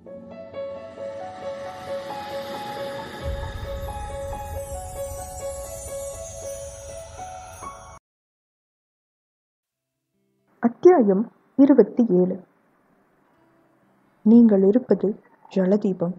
அத்தியாயம் இருபத்தி ஏழு நீங்கள் இருப்பது ஜலதீபம்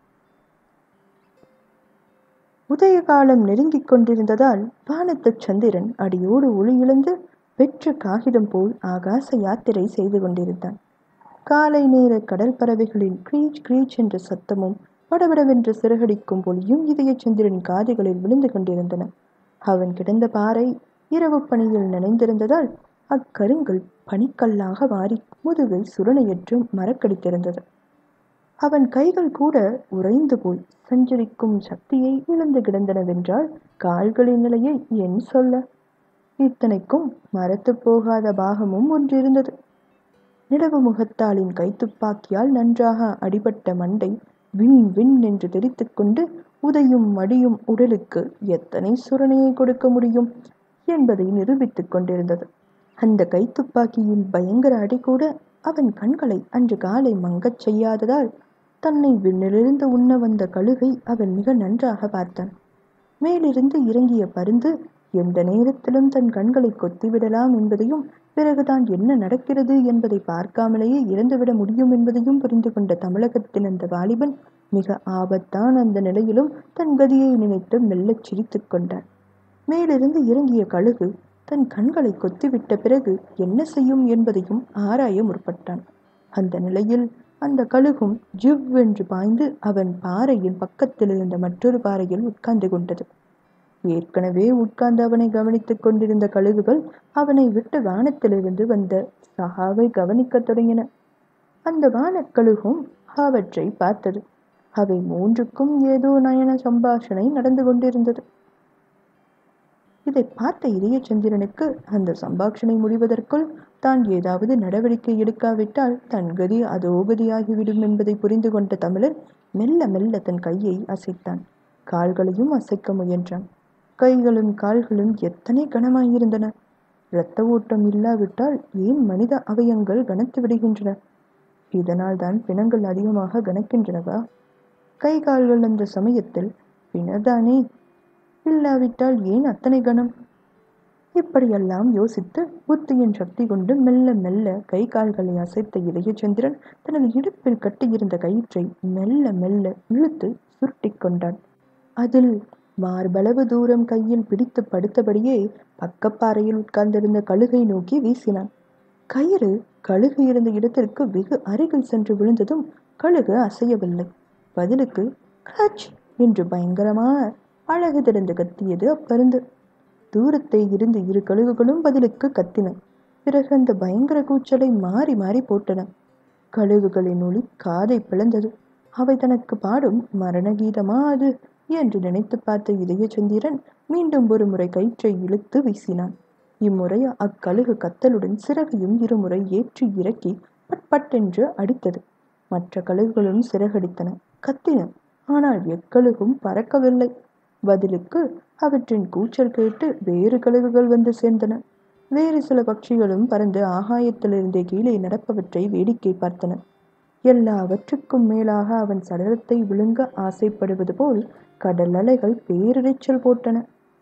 உதய காலம் நெருங்கிக் கொண்டிருந்ததால் வானத்துச் சந்திரன் அடியோடு ஒளி இழந்து வெற்று காகிதம் போல் ஆகாச யாத்திரை செய்து கொண்டிருந்தான் காலை நேர கடல் பறவைகளின் கிரீச் கிரீச் என்ற சத்தமும் படபடவென்று சிறகடிக்கும் ஒளியும் இதய சந்திரன் காதுகளில் விழுந்து கொண்டிருந்தன அவன் கிடந்த பாறை இரவு பனியில் நனைந்திருந்ததால் அக்கருங்கள் பனிக்கல்லாக மாறி முதுகை சுரணையற்று மரக்கடித்திருந்தது அவன் கைகள் கூட உறைந்து போய் சஞ்சரிக்கும் சக்தியை இழந்து கிடந்தனவென்றால் கால்களின் நிலையை என் சொல்ல இத்தனைக்கும் மரத்து போகாத பாகமும் ஒன்றிருந்தது நிலவு முகத்தாளின் கைத்துப்பாக்கியால் நன்றாக அடிபட்ட மண்டை விண் விண் என்று தெரித்துக் கொண்டு உதையும் மடியும் உடலுக்கு எத்தனை சுரணையை கொடுக்க முடியும் என்பதை நிரூபித்துக் கொண்டிருந்தது அந்த கைத்துப்பாக்கியின் பயங்கர அடி கூட அவன் கண்களை அன்று காலை மங்கச் செய்யாததால் தன்னை விண்ணிலிருந்து உண்ண வந்த கழுகை அவன் மிக நன்றாக பார்த்தான் மேலிருந்து இறங்கிய பருந்து எந்த நேரத்திலும் தன் கண்களை கொத்திவிடலாம் என்பதையும் பிறகுதான் என்ன நடக்கிறது என்பதை பார்க்காமலேயே இறந்துவிட முடியும் என்பதையும் புரிந்து கொண்ட தமிழகத்தின் அந்த வாலிபன் மிக ஆபத்தான அந்த நிலையிலும் தன் கதியை நினைத்து மெல்லச் சிரித்துக் கொண்டான் மேலிருந்து இறங்கிய கழுகு தன் கண்களை கொத்திவிட்ட பிறகு என்ன செய்யும் என்பதையும் ஆராய முற்பட்டான் அந்த நிலையில் அந்த கழுகும் ஜிவ் என்று பாய்ந்து அவன் பாறையின் பக்கத்தில் இருந்த மற்றொரு பாறையில் உட்கார்ந்து கொண்டது ஏற்கனவே உட்கார்ந்து அவனை கவனித்துக் கொண்டிருந்த கழுகுகள் அவனை விட்டு வானத்திலிருந்து வந்த சகாவை கவனிக்கத் தொடங்கின அந்த வானக்கழுகும் அவற்றை பார்த்தது அவை மூன்றுக்கும் ஏதோ நயன சம்பாஷணை நடந்து கொண்டிருந்தது இதை பார்த்த இதயச்சந்திரனுக்கு அந்த சம்பாஷணை முடிவதற்குள் தான் ஏதாவது நடவடிக்கை எடுக்காவிட்டால் தன் கதி அதோகதியாகிவிடும் என்பதை புரிந்து கொண்ட தமிழன் மெல்ல மெல்ல தன் கையை அசைத்தான் கால்களையும் அசைக்க முயன்றான் கைகளும் கால்களும் எத்தனை கனமாயிருந்தன இரத்த ஓட்டம் இல்லாவிட்டால் ஏன் மனித அவயங்கள் கனத்து விடுகின்றன இதனால் தான் பிணங்கள் அதிகமாக கனக்கின்றனவா கை கால்கள் அந்த சமயத்தில் பிணதானே இல்லாவிட்டால் ஏன் அத்தனை கனம் இப்படியெல்லாம் யோசித்து புத்தியின் சக்தி கொண்டு மெல்ல மெல்ல கை கால்களை அசைத்த இதயச்சந்திரன் தனது இடுப்பில் கட்டியிருந்த கயிற்றை மெல்ல மெல்ல இழுத்து சுருட்டிக் கொண்டான் அதில் மார்பளவு தூரம் கையில் பிடித்து படுத்தபடியே பக்கப்பாறையில் உட்கார்ந்திருந்த கழுகை நோக்கி வீசினான் கயிறு கழுகு இருந்த இடத்திற்கு வெகு அருகில் சென்று விழுந்ததும் கழுகு அசையவில்லை பதிலுக்கு கிரச் என்று பயங்கரமான அழகு திறந்து கத்தியது அப்பருந்து தூரத்தை இருந்து இரு கழுகுகளும் பதிலுக்கு கத்தின பிறகு அந்த பயங்கர கூச்சலை மாறி மாறி போட்டன கழுகுகளின் ஒளி காதை பிளந்தது அவை தனக்கு பாடும் மரண கீதமா அது என்று நினைத்து பார்த்த இதயச்சந்திரன் மீண்டும் ஒரு முறை கயிற்றை இழுத்து வீசினான் இம்முறை அக்கழுகு கத்தலுடன் சிறகையும் இருமுறை ஏற்றி இறக்கி பட் பட் என்று அடித்தது மற்ற கழுகுகளும் சிறகடித்தன கத்தின ஆனால் எக்கழுகும் பறக்கவில்லை பதிலுக்கு அவற்றின் கூச்சல் கேட்டு வேறு கழுகுகள் வந்து சேர்ந்தன வேறு சில பட்சிகளும் பறந்து ஆகாயத்திலிருந்தே கீழே நடப்பவற்றை வேடிக்கை பார்த்தன எல்லாவற்றுக்கும் மேலாக அவன் சடலத்தை விழுங்க ஆசைப்படுவது போல் கடல் அலைகள் பேரிரைச்சல் போட்டன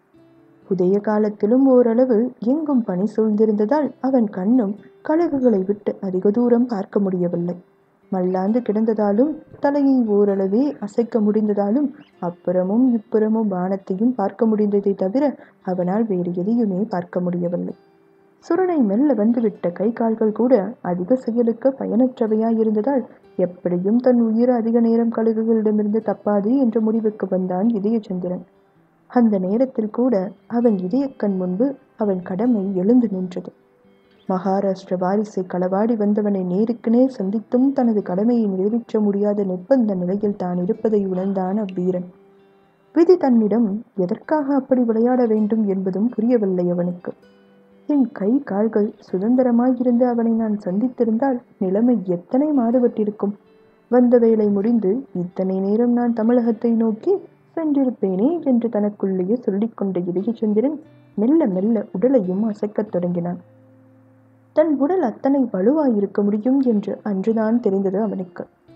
புதைய காலத்திலும் ஓரளவு எங்கும் பனி சூழ்ந்திருந்ததால் அவன் கண்ணும் கழுகுகளை விட்டு அதிக தூரம் பார்க்க முடியவில்லை மல்லாந்து கிடந்ததாலும் தலையை ஓரளவே அசைக்க முடிந்ததாலும் அப்புறமும் இப்புறமும் வானத்தையும் பார்க்க முடிந்ததை தவிர அவனால் வேறு எதையுமே பார்க்க முடியவில்லை சுருணை மெல்ல வந்துவிட்ட கை கால்கள் கூட அதிக செயலுக்கு பயனற்றவையாயிருந்ததால் எப்படியும் தன் உயிர் அதிக நேரம் கழுகுகளிடமிருந்து தப்பாது என்ற முடிவுக்கு வந்தான் இதயச்சந்திரன் அந்த நேரத்தில் கூட அவன் இதயக்கண் முன்பு அவன் கடமை எழுந்து நின்றது மகாராஷ்டிர வாரிசை களவாடி வந்தவனை நேருக்கு நேர் சந்தித்தும் தனது கடமையை நிறைவேற்ற முடியாத நிர்பந்த நிலையில் தான் இருப்பதை உணர்ந்தான் அவ்வீரன் விதி தன்னிடம் எதற்காக அப்படி விளையாட வேண்டும் என்பதும் புரியவில்லை அவனுக்கு என் கை கால்கள் சுதந்திரமாயிருந்து அவனை நான் சந்தித்திருந்தால் நிலைமை எத்தனை மாறுபட்டிருக்கும் வந்த வேலை முடிந்து இத்தனை நேரம் நான் தமிழகத்தை நோக்கி சென்றிருப்பேனே என்று தனக்குள்ளேயே சொல்லிக்கொண்ட இதயச்சந்திரன் மெல்ல மெல்ல உடலையும் அசைக்கத் தொடங்கினான் தன் உடல் அத்தனை வலுவாயிருக்க முடியும் என்று அன்றுதான் தெரிந்தது அவனுக்கு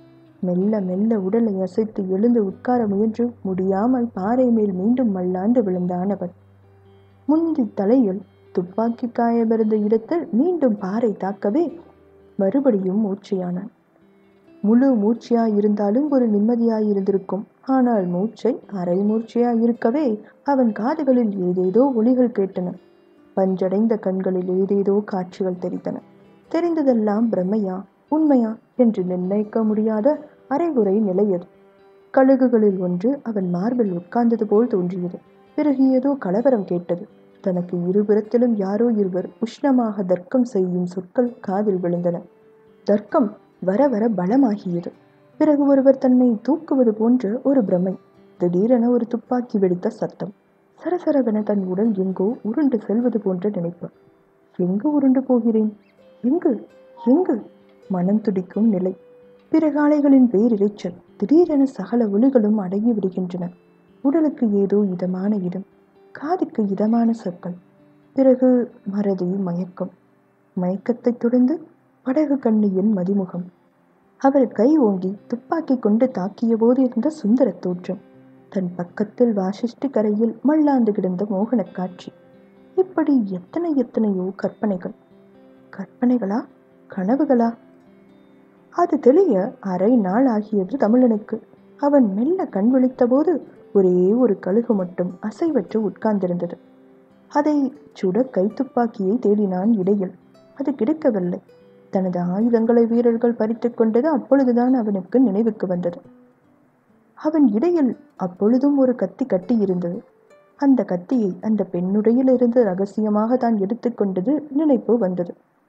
மெல்ல மெல்ல உடலை அசைத்து எழுந்து உட்கார முயன்று முடியாமல் பாறை மேல் மீண்டும் மல்லாந்து விழுந்தான் அவன் முந்தி தலையில் துப்பாக்கி காயமிருந்த இடத்தில் மீண்டும் பாறை தாக்கவே மறுபடியும் மூர்ச்சையானான் முழு மூர்ச்சையாய் இருந்தாலும் ஒரு நிம்மதியாய் இருந்திருக்கும் ஆனால் மூச்சை அரை மூர்ச்சையாய் இருக்கவே அவன் காதுகளில் ஏதேதோ ஒலிகள் கேட்டன பஞ்சடைந்த கண்களில் ஏதேதோ காட்சிகள் தெரிந்தன தெரிந்ததெல்லாம் பிரம்மையா உண்மையா என்று நிர்ணயிக்க முடியாத அரைகுறை நிலையது கழுகுகளில் ஒன்று அவன் மார்பில் உட்கார்ந்தது போல் தோன்றியது பிறகு ஏதோ கலவரம் கேட்டது தனக்கு இருபுறத்திலும் யாரோ இருவர் உஷ்ணமாக தர்க்கம் செய்யும் சொற்கள் காதில் விழுந்தன தர்க்கம் வர வர பலமாகியது பிறகு ஒருவர் தன்னை தூக்குவது போன்ற ஒரு பிரமை திடீரென ஒரு துப்பாக்கி வெடித்த சத்தம் சரசரவென தன் உடல் எங்கோ உருண்டு செல்வது போன்ற நினைப்பு எங்கு உருண்டு போகிறேன் எங்கு எங்கு மனம் துடிக்கும் நிலை பிறகு அலைகளின் பேரிரைச்சல் திடீரென சகல ஒலிகளும் அடங்கி விடுகின்றன உடலுக்கு ஏதோ இதமான இடம் காதுக்கு இதமான சொற்கள் பிறகு மறதி மயக்கம் மயக்கத்தைத் தொடர்ந்து படகு கண்ணியின் மதிமுகம் அவள் கை ஓங்கி துப்பாக்கி கொண்டு தாக்கிய போது இருந்த சுந்தர தோற்றம் தன் பக்கத்தில் வாசிஷ்டி கரையில் மல்லாந்து கிடந்த மோகனக் காட்சி இப்படி எத்தனை எத்தனையோ கற்பனைகள் கற்பனைகளா கனவுகளா அது தெளிய அரை நாள் ஆகியது தமிழனுக்கு அவன் மெல்ல கண் விழித்தபோது ஒரே ஒரு கழுகு மட்டும் அசைவற்று உட்கார்ந்திருந்தது அதை சுட கைத்துப்பாக்கியை தேடினான் இடையில் அது கிடைக்கவில்லை தனது ஆயுதங்களை வீரர்கள் பறித்து கொண்டது அப்பொழுதுதான் அவனுக்கு நினைவுக்கு வந்தது அவன் இடையில் அப்பொழுதும் ஒரு கத்தி கட்டி இருந்தது அந்த கத்தியை அந்த பெண்ணுடையிலிருந்து ரகசியமாக தான் எடுத்துக்கொண்டது நினைப்பு வந்தது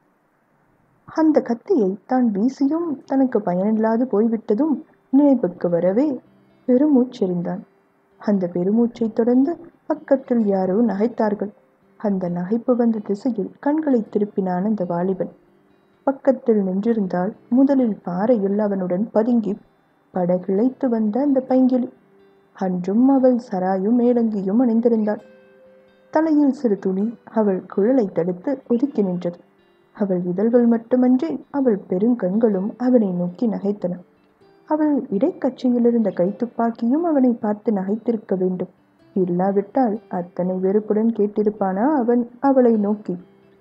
அந்த கத்தியை தான் வீசியும் தனக்கு பயனில்லாது போய்விட்டதும் நினைவுக்கு வரவே பெருமூச்செறிந்தான் அந்த பெருமூச்சை தொடர்ந்து பக்கத்தில் யாரோ நகைத்தார்கள் அந்த நகைப்பு வந்த திசையில் கண்களை திருப்பினான் அந்த வாலிபன் பக்கத்தில் நின்றிருந்தால் முதலில் பாறையில் அவனுடன் பதுங்கி படகிழைத்து வந்த அந்த பைங்கிளி அன்றும் அவள் சராயும் மேலங்கியும் அணிந்திருந்தாள் தலையில் சிறு துணி அவள் குழலை தடுத்து ஒதுக்கி நின்றது அவள் இதழ்கள் மட்டுமன்றி அவள் பெருங்கண்களும் அவனை நோக்கி நகைத்தன அவள் இடைக்கட்சியில் இருந்த கைத்துப்பாக்கியும் அவனை பார்த்து நகைத்திருக்க வேண்டும் இல்லாவிட்டால் அத்தனை வெறுப்புடன் கேட்டிருப்பானா அவன் அவளை நோக்கி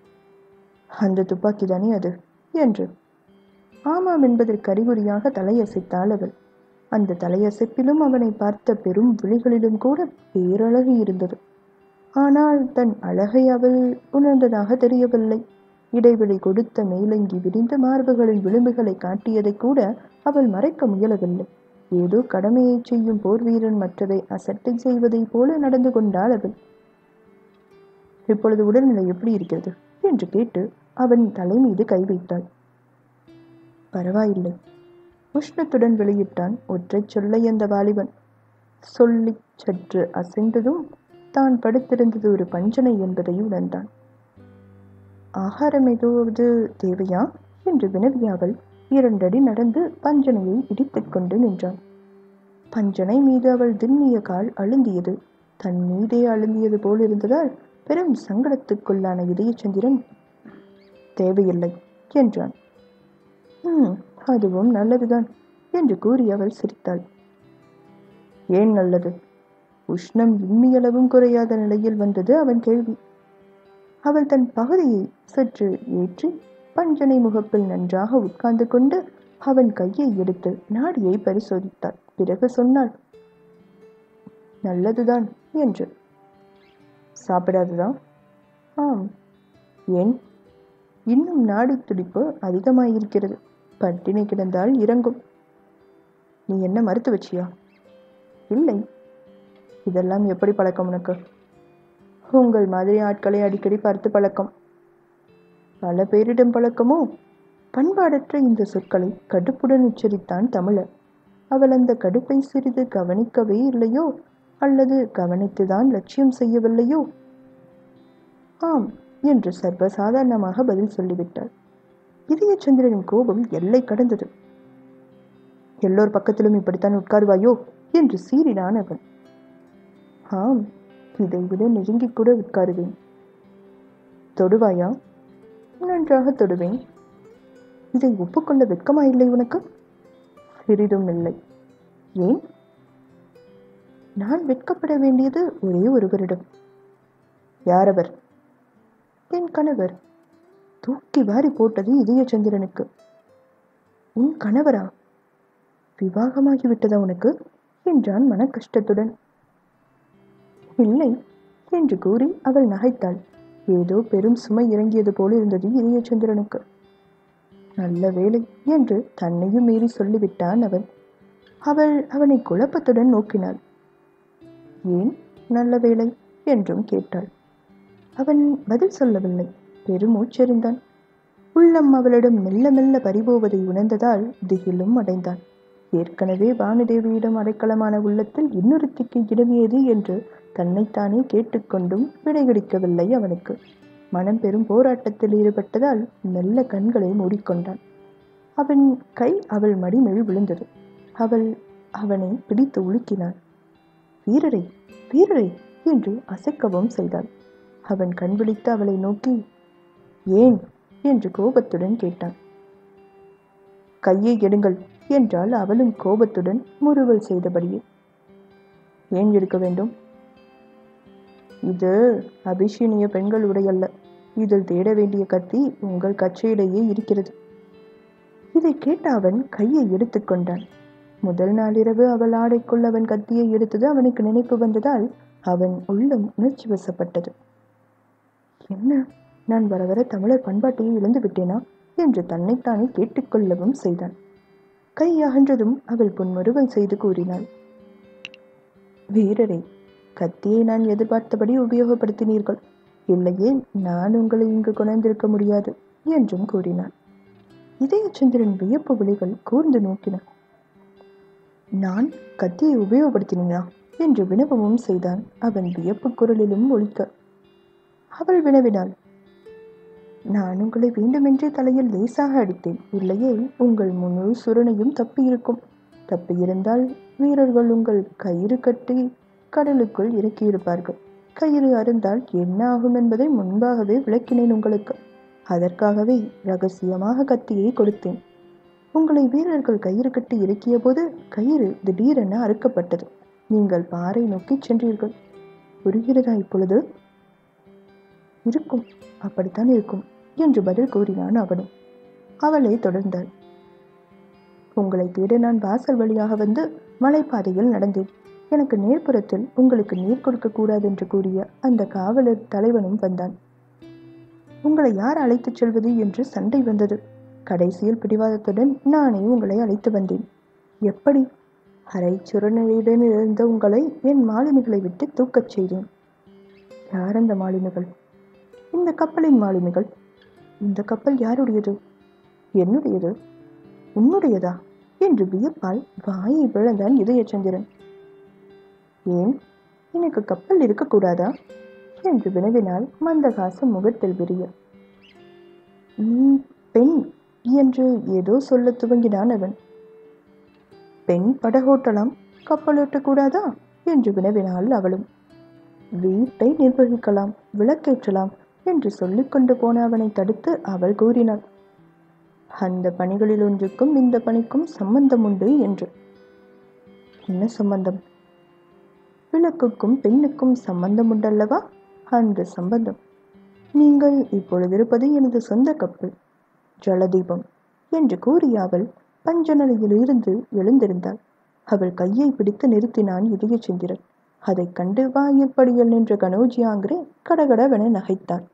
அந்த துப்பாக்கி தானே அது என்று ஆமாம் என்பதற்கு அறிகுறியாக தலையசைத்தாள் அவள் அந்த தலையசைப்பிலும் அவனை பார்த்த பெரும் விழிகளிலும் கூட பேரழகு இருந்தது ஆனால் தன் அழகை அவள் உணர்ந்ததாக தெரியவில்லை இடைவெளி கொடுத்த மேலங்கி விரிந்த மார்புகளின் விளிம்புகளை காட்டியதை கூட அவள் மறைக்க முயலவில்லை ஏதோ கடமையை செய்யும் போர் வீரன் மற்றதை அசட்டை செய்வதைப் போல நடந்து கொண்டாள் அவள் இப்பொழுது உடல்நிலை எப்படி இருக்கிறது என்று கேட்டு அவன் தலை மீது கை வைத்தாள் பரவாயில்லை உஷ்ணத்துடன் வெளியிட்டான் ஒற்றைச் சொல்லை அந்த வாலிபன் சொல்லிச் சற்று அசைந்ததும் தான் படுத்திருந்தது ஒரு பஞ்சனை என்பதை உணர்ந்தான் ஆகாரம் ஏதாவது தேவையா என்று வினவிய அவள் இரண்டடி நடந்து பஞ்சனையை இடித்துக் கொண்டு நின்றாள் பஞ்சனை மீது அவள் திண்ணிய கால் அழுந்தியது தன் மீதே அழுந்தியது போல் இருந்ததால் பெரும் சங்கடத்துக்குள்ளான இதயச்சந்திரன் தேவையில்லை என்றான் ம் அதுவும் நல்லதுதான் என்று கூறி அவள் சிரித்தாள் ஏன் நல்லது உஷ்ணம் இம்மியளவும் குறையாத நிலையில் வந்தது அவன் கேள்வி அவள் தன் பகுதியை சற்று ஏற்றி பஞ்சனை முகப்பில் நன்றாக உட்கார்ந்து கொண்டு அவன் கையை எடுத்து நாடியை பரிசோதித்தாள் பிறகு சொன்னாள் நல்லதுதான் என்று சாப்பிடாததா ஆம் ஏன் இன்னும் நாடி துடிப்பு அதிகமாயிருக்கிறது பட்டினி கிடந்தால் இறங்கும் நீ என்ன மறுத்து வச்சியா இல்லை இதெல்லாம் எப்படி பழக்கம் உனக்கு உங்கள் மாதிரி ஆட்களை அடிக்கடி பார்த்து பழக்கம் பல பேரிடம் பழக்கமோ பண்பாடற்ற இந்த சொற்களை கடுப்புடன் உச்சரித்தான் தமிழர் அவள் அந்த கடுப்பை சிறிது கவனிக்கவே இல்லையோ அல்லது கவனித்துதான் லட்சியம் செய்யவில்லையோ ஆம் என்று சர்வசாதாரணமாக பதில் சொல்லிவிட்டாள் இதயச்சந்திரனின் கோபம் எல்லை கடந்தது எல்லோர் பக்கத்திலும் இப்படித்தான் உட்காருவாயோ என்று சீறினான் அவன் ஆம் இதை விட நெருங்கி கூட உட்காருவேன் தொடுவாயா நன்றாக தொடுவேன் இதை ஒப்புக்கொள்ள வெட்கமாயில்லை உனக்கு சிறிதும் இல்லை ஏன் நான் வெட்கப்பட வேண்டியது ஒரே ஒருவரிடம் யார் அவர் என் கணவர் தூக்கி வாரி போட்டது இதயச்சந்திரனுக்கு உன் கணவரா விவாகமாகிவிட்டதா உனக்கு என்றான் மன கஷ்டத்துடன் இல்லை என்று கூறி அவள் நகைத்தாள் ஏதோ பெரும் சுமை இறங்கியது போல இருந்தது இதயச்சந்திரனுக்கு நல்ல வேலை என்று தன்னையும் மீறி சொல்லிவிட்டான் அவன் அவள் அவனை குழப்பத்துடன் நோக்கினாள் ஏன் நல்ல வேலை என்றும் கேட்டாள் அவன் பதில் சொல்லவில்லை பெருமூச்செறிந்தான் உள்ளம் அவளிடம் மெல்ல மெல்ல பறிபோவதை உணர்ந்ததால் திகிலும் அடைந்தான் ஏற்கனவே வானுதேவியிடம் அடைக்கலமான உள்ளத்தில் இன்னொருத்திக்கு இடமியது என்று தன்னைத்தானே கேட்டுக்கொண்டும் விடைகடிக்கவில்லை அவனுக்கு மனம் பெரும் போராட்டத்தில் ஈடுபட்டதால் மெல்ல கண்களை மூடிக்கொண்டான் அவன் கை அவள் மடிமேல் விழுந்தது அவள் அவனை பிடித்து உலுக்கினாள் வீரரை வீரரை என்று அசைக்கவும் செய்தாள் அவன் கண் விழித்து அவளை நோக்கி ஏன் என்று கோபத்துடன் கேட்டான் கையை எடுங்கள் என்றால் அவளும் கோபத்துடன் முறுவல் செய்தபடியே ஏன் எடுக்க வேண்டும் இது அபிஷேனிய பெண்கள் உடையல்ல இதில் தேட வேண்டிய கத்தி உங்கள் கச்சையிடையே இருக்கிறது இதை கேட்ட அவன் கையை எடுத்துக்கொண்டான் முதல் நாளிரவு அவள் ஆடைக்குள் அவன் கத்தியை எடுத்தது அவனுக்கு நினைப்பு வந்ததால் அவன் உள்ளம் உணர்ச்சி வசப்பட்டது என்ன நான் வர வர தமிழர் பண்பாட்டையே இழந்து விட்டேனா என்று தன்னைத்தானே கேட்டுக்கொள்ளவும் செய்தான் கை அகன்றதும் அவள் புன்முறுவல் செய்து கூறினாள் வீரரை கத்தியை நான் எதிர்பார்த்தபடி உபயோகப்படுத்தினீர்கள் இல்லையே நான் உங்களை இங்கு கொண்டிருக்க முடியாது என்றும் கூறினான் இதயச்சந்திரன் வியப்பு விழிகள் கூர்ந்து நோக்கின நான் கத்தியை உபயோகப்படுத்தினா என்று வினவவும் செய்தான் அவன் வியப்பு குரலிலும் ஒழிக்க அவள் வினவினாள் நான் உங்களை வேண்டுமென்றே தலையில் லேசாக அடித்தேன் இல்லையே உங்கள் முழு சுரணையும் தப்பியிருக்கும் தப்பியிருந்தால் வீரர்கள் உங்கள் கயிறு கட்டி கடலுக்குள் இறக்கியிருப்பார்கள் கயிறு அருந்தால் என்ன ஆகும் என்பதை முன்பாகவே விளக்கினேன் உங்களுக்கு அதற்காகவே ரகசியமாக கத்தியை கொடுத்தேன் உங்களை வீரர்கள் கயிறு கட்டி இறக்கிய போது கயிறு திடீரென அறுக்கப்பட்டது நீங்கள் பாறை நோக்கி சென்றீர்கள் புரிகிறதா இப்பொழுது இருக்கும் அப்படித்தான் இருக்கும் என்று பதில் கூறினான் அவனும் அவளை தொடர்ந்தாள் உங்களை தேட நான் வாசல் வழியாக வந்து மலைப்பாதையில் நடந்தேன் எனக்கு நேர்ப்புறத்தில் உங்களுக்கு நீர் கொடுக்க கூடாது என்று கூறிய அந்த காவலர் தலைவனும் வந்தான் உங்களை யார் அழைத்துச் செல்வது என்று சண்டை வந்தது கடைசியில் பிடிவாதத்துடன் நானே உங்களை அழைத்து வந்தேன் எப்படி அரை சுரநிலையுடன் இருந்த உங்களை என் மாலுமிகளை விட்டு தூக்கச் செய்தேன் யார் அந்த மாலுமிகள் இந்த கப்பலின் மாலுமிகள் இந்த கப்பல் யாருடையது என்னுடையது உன்னுடையதா என்று வியப்பால் வாயை பிளந்தான் இதயச்சந்திரன் ஏன் எனக்கு கப்பல் இருக்கக்கூடாதா என்று வினவினால் மந்தகாசம் முகத்தில் விரிய நீ பெண் என்று ஏதோ சொல்ல துவங்கினான் அவன் பெண் படகோட்டலாம் கப்பலோட்டக்கூடாதா என்று வினவினாள் அவளும் வீட்டை நிர்வகிக்கலாம் விளக்கேற்றலாம் என்று சொல்லிக்கொண்டு போன அவனை தடுத்து அவள் கூறினாள் அந்த பணிகளில் ஒன்றுக்கும் இந்த பணிக்கும் சம்பந்தம் உண்டு என்று என்ன சம்பந்தம் விளக்குக்கும் பெண்ணுக்கும் சம்பந்தம் உண்டல்லவா அந்த சம்பந்தம் நீங்கள் இப்பொழுதிருப்பது எனது சொந்த கப்பல் ஜலதீபம் என்று கூறிய அவள் பஞ்சநலையிலிருந்து எழுந்திருந்தாள் அவள் கையை பிடித்து நிறுத்தினான் இதயச்சந்திரன் அதைக் கண்டு வாயிற்படியில் நின்ற கனோஜியாங்கிரே கடகடவென நகைத்தாள்